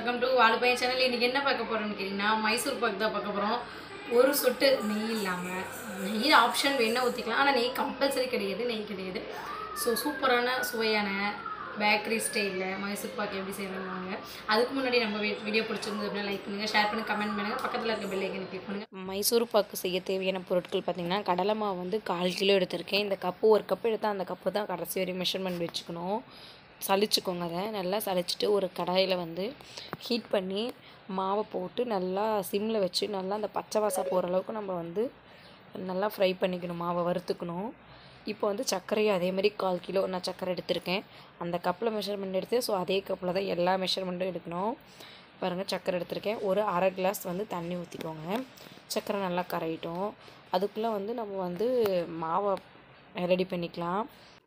welcome to வாழுப்பையன் channel இன்றைக்கி என்ன பார்க்க போகிறோம்னு கேட்டிங்கன்னா மைசூர் பாக் தான் பார்க்க போகிறோம் ஒரு சொட்டு நெய் இல்லாமல் நெய் ஆப்ஷன் வேணால் ஊற்றிக்கலாம் ஆனால் நெய் கம்பல்சரி கிடையாது நெய் கிடையாது ஸோ சூப்பரான சுவையான பேக்கரி ஸ்டைலில் மைசூர் பாக் எப்படி செய்யணும்னாங்க அதுக்கு முன்னாடி நம்ம வீடியோ பிடிச்சிருந்தது அப்படின்னா லைக் பண்ணுங்கள் ஷேர் பண்ணுங்கள் கமெண்ட் பண்ணுங்கள் பக்கத்தில் இருக்க பெல் ஐக்கனை கிளிக் பண்ணுங்கள் மைசூர் பாக்கு செய்ய தேவையான பொருட்கள் பார்த்திங்கன்னா கடலை மாவு வந்து கால் கிலோ எடுத்திருக்கேன் இந்த கப்பு ஒரு கப்பு எடுத்தால் அந்த கப்பு தான் கடைசி வரையும் மெஷர்மெண்ட் வச்சுக்கணும் சலிச்சுக்கோங்க அதை நல்லா சலிச்சுட்டு ஒரு கடாயில் வந்து ஹீட் பண்ணி மாவை போட்டு நல்லா சிம்மில் வச்சு நல்லா அந்த பச்சை வாசம் போகிற அளவுக்கு நம்ம வந்து நல்லா ஃப்ரை பண்ணிக்கணும் மாவை வறுத்துக்கணும் இப்போ வந்து சர்க்கரையும் அதே மாதிரி கால் கிலோ நான் சர்க்கரை எடுத்திருக்கேன் அந்த கப்பில் மெஷர்மெண்ட் எடுத்து ஸோ அதே கப்பில் தான் எல்லா மெஷர்மெண்ட்டும் எடுக்கணும் பாருங்கள் சர்க்கரை எடுத்திருக்கேன் ஒரு அரை கிளாஸ் வந்து தண்ணி ஊற்றிக்கோங்க சர்க்கரை நல்லா கரையிட்டோம் அதுக்குள்ளே வந்து நம்ம வந்து மாவை ரெடி பண்ணிக்கலாம்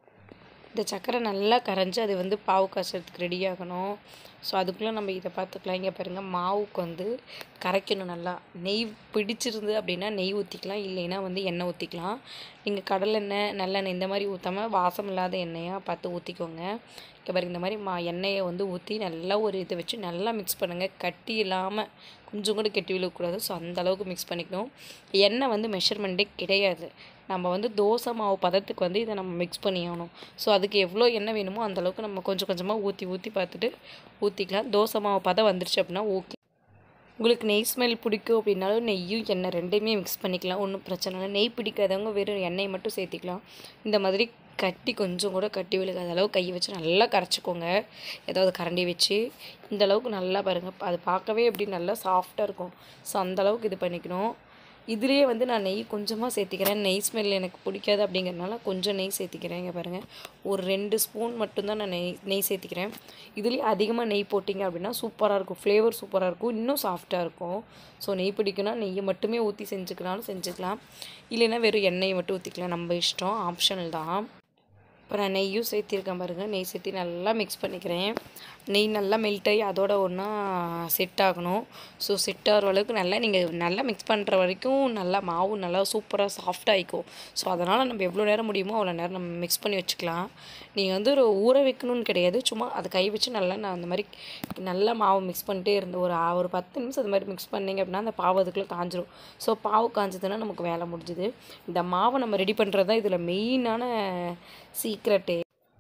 இந்த சர்க்கரை நல்லா கரைஞ்சி அது வந்து பாவு காய்ச்சறதுக்கு ரெடி ஆகணும் ஸோ அதுக்குள்ளே நம்ம இதை பார்த்துக்கலாம் இங்கே பாருங்கள் மாவுக்கு வந்து கரைக்கணும் நல்லா நெய் பிடிச்சிருந்து அப்படின்னா நெய் ஊற்றிக்கலாம் இல்லைன்னா வந்து எண்ணெய் ஊற்றிக்கலாம் நீங்கள் கடலெண்ணெய் நல்லெண்ணெய் இந்த மாதிரி ஊற்றாமல் வாசம் இல்லாத எண்ணெயாக பார்த்து ஊற்றிக்கோங்க இங்கே பாருங்க இந்த மாதிரி மா எண்ணெயை வந்து ஊற்றி நல்லா ஒரு இதை வச்சு நல்லா மிக்ஸ் பண்ணுங்கள் கட்டி இல்லாமல் கொஞ்சம் கூட கெட்டி விழக்கூடாது ஸோ அந்த அளவுக்கு மிக்ஸ் பண்ணிக்கணும் எண்ணெய் வந்து மெஷர்மெண்ட்டே கிடையாது நம்ம வந்து தோசை மாவு பதத்துக்கு வந்து இதை நம்ம மிக்ஸ் பண்ணி ஆகணும் ஸோ அதுக்கு எவ்வளோ எண்ணெய் வேணுமோ அந்த அளவுக்கு நம்ம கொஞ்சம் கொஞ்சமாக ஊற்றி ஊற்றி பார்த்துட்டு ஊற்றிக்கலாம் தோசை மாவு பதம் வந்துருச்சு அப்படின்னா ஓகே உங்களுக்கு நெய் ஸ்மெல் பிடிக்கும் அப்படின்னாலும் நெய்யும் எண்ணெய் ரெண்டையுமே மிக்ஸ் பண்ணிக்கலாம் ஒன்றும் பிரச்சனை இல்லை நெய் பிடிக்காதவங்க வெறும் எண்ணெய் மட்டும் சேர்த்திக்கலாம் இந்த மாதிரி கட்டி கொஞ்சம் கூட கட்டி விழுகாத அளவு கை வச்சு நல்லா கரைச்சிக்கோங்க ஏதாவது கரண்டி வச்சு இந்த அளவுக்கு நல்லா பாருங்கள் அது பார்க்கவே எப்படி நல்லா சாஃப்டாக இருக்கும் ஸோ அந்த அளவுக்கு இது பண்ணிக்கணும் இதுலேயே வந்து நான் நெய் கொஞ்சமாக சேர்த்திக்கிறேன் நெய் ஸ்மெல் எனக்கு பிடிக்காது அப்படிங்கிறதுனால கொஞ்சம் நெய் சேர்த்திக்கிறேன் இங்கே பாருங்கள் ஒரு ரெண்டு ஸ்பூன் மட்டும்தான் நான் நெய் நெய் சேர்த்திக்கிறேன் இதுலேயே அதிகமாக நெய் போட்டிங்க அப்படின்னா சூப்பராக இருக்கும் ஃப்ளேவர் சூப்பராக இருக்கும் இன்னும் சாஃப்டாக இருக்கும் ஸோ நெய் பிடிக்குன்னா நெய்யை மட்டுமே ஊற்றி செஞ்சுக்கனாலும் செஞ்சுக்கலாம் இல்லைன்னா வெறும் எண்ணெயை மட்டும் ஊற்றிக்கலாம் நம்ம இஷ்டம் ஆப்ஷனல் தான் இப்போ நான் நெய்யும் சேர்த்திருக்கேன் பாருங்கள் நெய் சேர்த்து நல்லா மிக்ஸ் பண்ணிக்கிறேன் நெய் நல்லா மெல்ட் ஆகி அதோட ஒன்றா செட் ஆகணும் ஸோ செட் ஆகிற அளவுக்கு நல்லா நீங்கள் நல்லா மிக்ஸ் பண்ணுற வரைக்கும் நல்லா மாவு நல்லா சூப்பராக சாஃப்டாகிக்கும் ஸோ அதனால் நம்ம எவ்வளோ நேரம் முடியுமோ அவ்வளோ நேரம் நம்ம மிக்ஸ் பண்ணி வச்சுக்கலாம் நீங்கள் வந்து ஒரு ஊற வைக்கணும்னு கிடையாது சும்மா அதை கை வச்சு நல்லா நான் அந்த மாதிரி நல்லா மாவு மிக்ஸ் பண்ணிட்டே இருந்து ஒரு ஆ- ஒரு பத்து நிமிஷம் அது மாதிரி மிக்ஸ் பண்ணிங்க அப்படின்னா அந்த பாவு அதுக்குள்ளே காஞ்சிரும் ஸோ பாவு காஞ்சதுன்னா நமக்கு வேலை முடிஞ்சுது இந்த மாவை நம்ம ரெடி பண்ணுறது தான் இதில் மெயினான சீக்ரெட்டு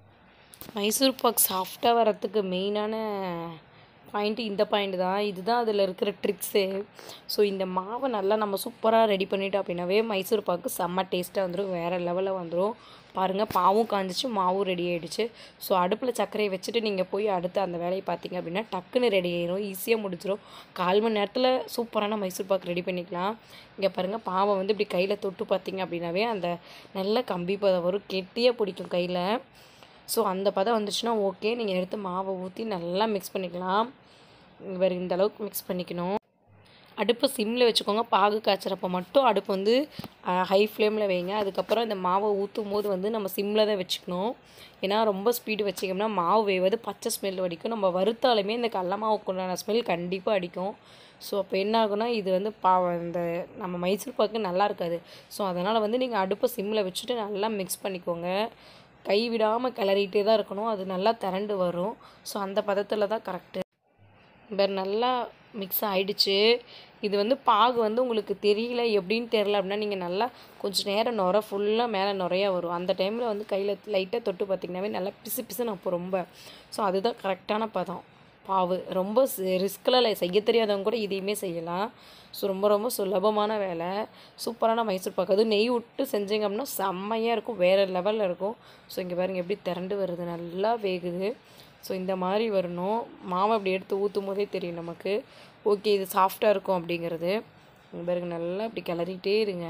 மைசூர் பாக் சாஃப்டாக வரத்துக்கு மெயினான பாயிண்ட்டு இந்த பாயிண்ட் தான் இதுதான் அதில் இருக்கிற ட்ரிக்ஸு ஸோ இந்த மாவை நல்லா நம்ம சூப்பராக ரெடி பண்ணிட்டோம் அப்படின்னாவே மைசூர் பாக்கு செம்ம டேஸ்ட்டாக வந்துடும் வேறு லெவலில் வந்துடும் பாருங்கள் பாவும் காஞ்சிச்சு மாவும் ரெடி ஆகிடுச்சு ஸோ அடுப்பில் சர்க்கரையை வச்சுட்டு நீங்கள் போய் அடுத்து அந்த வேலையை பார்த்தீங்க அப்படின்னா டக்குன்னு ரெடி ஆயிரும் ஈஸியாக முடிச்சிடும் கால் மணி நேரத்தில் சூப்பரான மைசூர் பாக்கு ரெடி பண்ணிக்கலாம் இங்கே பாருங்கள் பாவை வந்து இப்படி கையில் தொட்டு பார்த்தீங்க அப்படின்னாவே அந்த நல்ல கம்பி பதம் வரும் கெட்டியாக பிடிக்கும் கையில் ஸோ அந்த பதம் வந்துச்சுன்னா ஓகே நீங்கள் எடுத்து மாவை ஊற்றி நல்லா மிக்ஸ் பண்ணிக்கலாம் இவர் இந்த அளவுக்கு மிக்ஸ் பண்ணிக்கணும் அடுப்பு சிம்மில் வச்சுக்கோங்க பாகு காய்ச்சறப்ப மட்டும் அடுப்பு வந்து ஹை ஃப்ளேமில் வைங்க அதுக்கப்புறம் இந்த மாவை ஊற்றும் போது வந்து நம்ம சிம்மில் தான் வச்சுக்கணும் ஏன்னா ரொம்ப ஸ்பீடு வச்சிக்கோம்னா மாவு வேவது பச்சை ஸ்மெல் அடிக்கும் நம்ம வறுத்தாலுமே இந்த கடல மாவுக்கு உண்டான ஸ்மெல் கண்டிப்பாக அடிக்கும் ஸோ அப்போ என்ன ஆகும்னா இது வந்து பா இந்த நம்ம மைசூர் பாக்கு நல்லா இருக்காது ஸோ அதனால் வந்து நீங்கள் அடுப்பை சிம்மில் வச்சுட்டு நல்லா மிக்ஸ் பண்ணிக்கோங்க கை விடாமல் கிளறிட்டே தான் இருக்கணும் அது நல்லா திரண்டு வரும் ஸோ அந்த பதத்தில் தான் கரெக்டு வேறு நல்லா மிக்ஸ் ஆயிடுச்சு இது வந்து பாகு வந்து உங்களுக்கு தெரியல எப்படின்னு தெரில அப்படின்னா நீங்கள் நல்லா கொஞ்சம் நேரம் நுர ஃபுல்லாக மேலே நுறையா வரும் அந்த டைமில் வந்து கையில் லைட்டாக தொட்டு பார்த்தீங்கன்னாவே நல்லா பிசு பிசுன்னு அப்போ ரொம்ப ஸோ அதுதான் கரெக்டான பதம் பாவு ரொம்ப ரிஸ்கில் இல்லை செய்ய தெரியாதவங்க கூட இதையுமே செய்யலாம் ஸோ ரொம்ப ரொம்ப சுலபமான வேலை சூப்பரான மைசூர் பாக்கு அதுவும் நெய் விட்டு செஞ்சீங்க அப்படின்னா செம்மையாக இருக்கும் வேறு லெவலில் இருக்கும் ஸோ இங்கே பாருங்க எப்படி திரண்டு வருது நல்லா வேகுது ஸோ இந்த மாதிரி வரணும் மாவை அப்படி எடுத்து ஊற்றும் போதே தெரியும் நமக்கு ஓகே இது சாஃப்டாக இருக்கும் அப்படிங்கிறது இங்க பாருங்க நல்லா இப்படி கிளறிட்டே இருங்க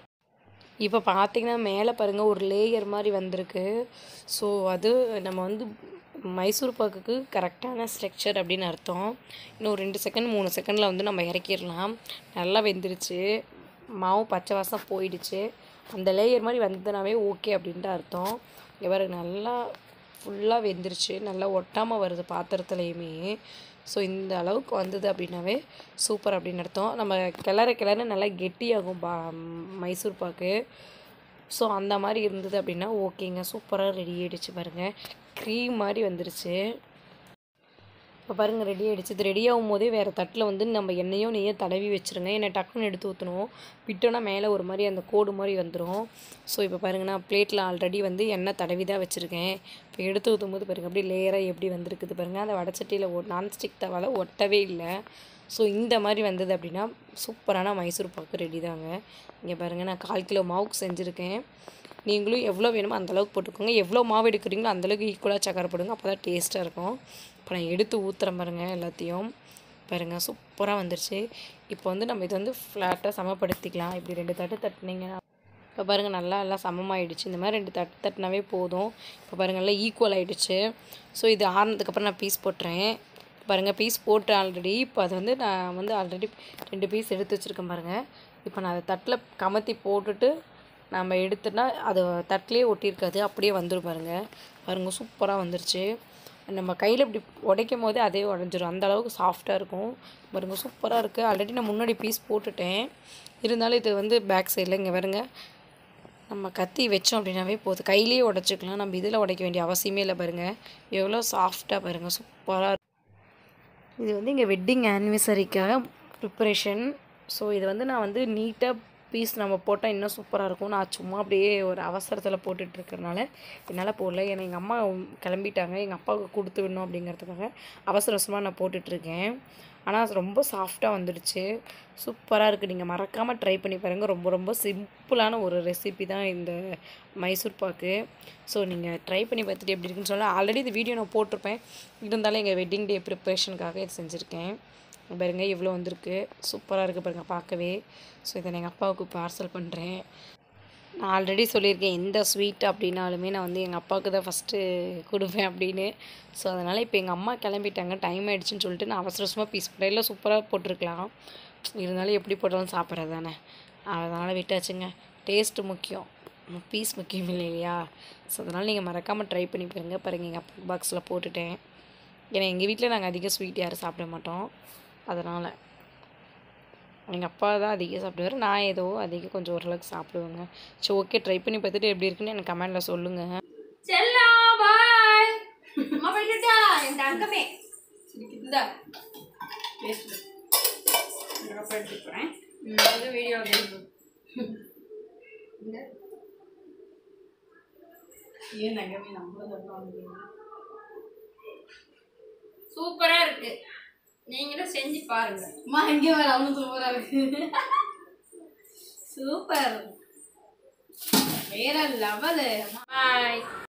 இப்போ பார்த்தீங்கன்னா மேலே பாருங்கள் ஒரு லேயர் மாதிரி வந்திருக்கு ஸோ அது நம்ம வந்து மைசூர் பாக்குக்கு கரெக்டான ஸ்ட்ரக்சர் அப்படின்னு அர்த்தம் இன்னும் ஒரு ரெண்டு செகண்ட் மூணு செகண்டில் வந்து நம்ம இறக்கிடலாம் நல்லா வெந்துருச்சு மாவு பச்சை வாசம் போயிடுச்சு அந்த லேயர் மாதிரி வந்ததுனாவே ஓகே அப்படின்ட்டு அர்த்தம் இங்கே பாருங்க நல்லா ஃபுல்லாக வெந்துருச்சு நல்லா ஒட்டாமல் வருது பாத்திரத்துலையுமே ஸோ இந்த அளவுக்கு வந்தது அப்படின்னாவே சூப்பர் அப்படின்னு அர்த்தம் நம்ம கிளற கிளற நல்லா கெட்டியாகும் பா மைசூர் பாக்கு ஸோ அந்த மாதிரி இருந்தது அப்படின்னா ஓகேங்க சூப்பராக ரெடி ஆயிடுச்சு பாருங்கள் க்ரீம் மாதிரி வந்துருச்சு இப்போ பாருங்கள் ரெடி ஆகிடுச்சு இது ரெடி ஆகும் போதே வேறு தட்டில் வந்து நம்ம எண்ணெயோ நெய்யோ தடவி வச்சுருங்க ஏன்னா டக்குன்னு எடுத்து ஊற்றணும் விட்டோன்னா மேலே ஒரு மாதிரி அந்த கோடு மாதிரி வந்துடும் ஸோ இப்போ பாருங்க நான் பிளேட்டில் ஆல்ரெடி வந்து எண்ணெய் தடவி தான் வச்சுருக்கேன் இப்போ எடுத்து ஊற்றும் போது பாருங்கள் அப்படியே லேயராக எப்படி வந்திருக்குது பாருங்கள் அந்த வடச்சட்டியில் ஒ நான்ஸ்டிக் தவால ஒட்டவே இல்லை ஸோ இந்த மாதிரி வந்தது அப்படின்னா சூப்பரான மைசூர் பாக்கு ரெடி தாங்க இங்கே பாருங்கள் நான் கால் கிலோ மாவுக்கு செஞ்சுருக்கேன் நீங்களும் எவ்வளோ வேணுமோ அந்த அளவுக்கு போட்டுக்கோங்க எவ்வளோ மாவு எடுக்கிறீங்களோ அந்தளவுக்கு ஈக்குவலாக சக்கரை போடுங்க அப்போ தான் டேஸ்ட்டாக இருக்கும் இப்போ நான் எடுத்து ஊற்றுறேன் பாருங்கள் எல்லாத்தையும் பாருங்கள் சூப்பராக வந்துருச்சு இப்போ வந்து நம்ம இதை வந்து ஃப்ளாட்டாக சமப்படுத்திக்கலாம் இப்படி ரெண்டு தட்டு தட்டினீங்கன்னா இப்போ பாருங்கள் நல்லா எல்லாம் சமமாயிடுச்சு இந்த மாதிரி ரெண்டு தட்டு தட்டினாவே போதும் இப்போ பாருங்கள் நல்லா ஈக்குவல் ஆகிடுச்சு ஸோ இது ஆறுனதுக்கப்புறம் நான் பீஸ் போட்டுறேன் பாருங்கள் பீஸ் போட்டு ஆல்ரெடி இப்போ அது வந்து நான் வந்து ஆல்ரெடி ரெண்டு பீஸ் எடுத்து வச்சுருக்கேன் பாருங்கள் இப்போ நான் அதை தட்டில் கமத்தி போட்டுட்டு நம்ம எடுத்துனா அது தட்டிலே ஒட்டியிருக்காது அப்படியே வந்துடும் பாருங்கள் பாருங்கள் சூப்பராக வந்துருச்சு நம்ம கையில் இப்படி உடைக்கும் போதே அதே உடஞ்சிரும் அந்த அளவுக்கு சாஃப்டாக இருக்கும் பாருங்க சூப்பராக இருக்குது ஆல்ரெடி நான் முன்னாடி பீஸ் போட்டுட்டேன் இருந்தாலும் இது வந்து பேக் சைடில் இங்கே வருங்க நம்ம கத்தி வச்சோம் அப்படின்னாவே போதும் கையிலேயே உடச்சிக்கலாம் நம்ம இதில் உடைக்க வேண்டிய அவசியமே இல்லை பாருங்கள் எவ்வளோ சாஃப்டாக பாருங்கள் சூப்பராக இது வந்து எங்கள் வெட்டிங் ஆனிவர்சரிக்காக ப்ரிப்பரேஷன் ஸோ இது வந்து நான் வந்து நீட்டாக பீஸ் நம்ம போட்டால் இன்னும் சூப்பராக இருக்கும் நான் சும்மா அப்படியே ஒரு அவசரத்தில் போட்டுட்டு இருக்கறனால என்னால் போடல ஏன்னா எங்கள் அம்மா கிளம்பிட்டாங்க எங்கள் அப்பாவுக்கு கொடுத்து விடணும் அப்படிங்கிறதுக்காக அவசர அவசரமாக நான் போட்டுட்ருக்கேன் ஆனால் அது ரொம்ப சாஃப்டாக வந்துடுச்சு சூப்பராக இருக்குது நீங்கள் மறக்காமல் ட்ரை பண்ணி பாருங்கள் ரொம்ப ரொம்ப சிம்பிளான ஒரு ரெசிபி தான் இந்த மைசூர் பாக்கு ஸோ நீங்கள் ட்ரை பண்ணி பார்த்துட்டு எப்படி இருக்குன்னு சொல்ல ஆல்ரெடி இந்த வீடியோ நான் போட்டிருப்பேன் இருந்தாலும் எங்கள் வெட்டிங் டே ப்ரிப்ரேஷனுக்காக இது செஞ்சுருக்கேன் பாருங்க இவ்வளோ வந்திருக்கு சூப்பராக இருக்குது பாருங்கள் பார்க்கவே ஸோ இதை நான் எங்கள் அப்பாவுக்கு பார்சல் பண்ணுறேன் நான் ஆல்ரெடி சொல்லியிருக்கேன் எந்த ஸ்வீட் அப்படின்னாலுமே நான் வந்து எங்கள் அப்பாவுக்கு தான் ஃபஸ்ட்டு கொடுப்பேன் அப்படின்னு ஸோ அதனால் இப்போ எங்கள் அம்மா கிளம்பிட்டாங்க டைம் ஆயிடுச்சுன்னு சொல்லிட்டு நான் அவசர அவசரமாக பீஸ் போட்டேன் இல்லை சூப்பராக போட்டிருக்கலாம் இருந்தாலும் எப்படி போட்டாலும் சாப்பிட்றது தானே அதனால் விட்டாச்சுங்க டேஸ்ட்டு முக்கியம் பீஸ் முக்கியம் இல்லை இல்லையா ஸோ அதனால் நீங்கள் மறக்காமல் ட்ரை பண்ணி பாருங்க பாருங்கள் எங்கள் அப்பா பாக்ஸில் போட்டுட்டேன் ஏன்னா எங்கள் வீட்டில் நாங்கள் அதிகம் ஸ்வீட் யாரும் சாப்பிட மாட்டோம் அதனால் எங்கள் அப்பா தான் அதிகம் சாப்பிடுவார் நான் ஏதோ அதிகம் கொஞ்சம் ஓரளவுக்கு சாப்பிடுவேங்க சரி ஓகே ட்ரை பண்ணி பார்த்துட்டு எப்படி இருக்குன்னு எனக்கு கமெண்டில் சொல்லுங்கள் செல்லா பாய் அம்மா போயிட்டுட்டா என் தங்கமே இந்த பேசு அப்புறம் எடுத்துட்டு போகிறேன் இந்த வீடியோ ஏன் தங்கமே நம்மளும் சூப்பரா இருக்கு நீங்களும் செஞ்சு பாருங்க அம்மா இங்கே வர அவனும் சூப்பரா இருக்கு சூப்பர் வேற லெவலு பாய்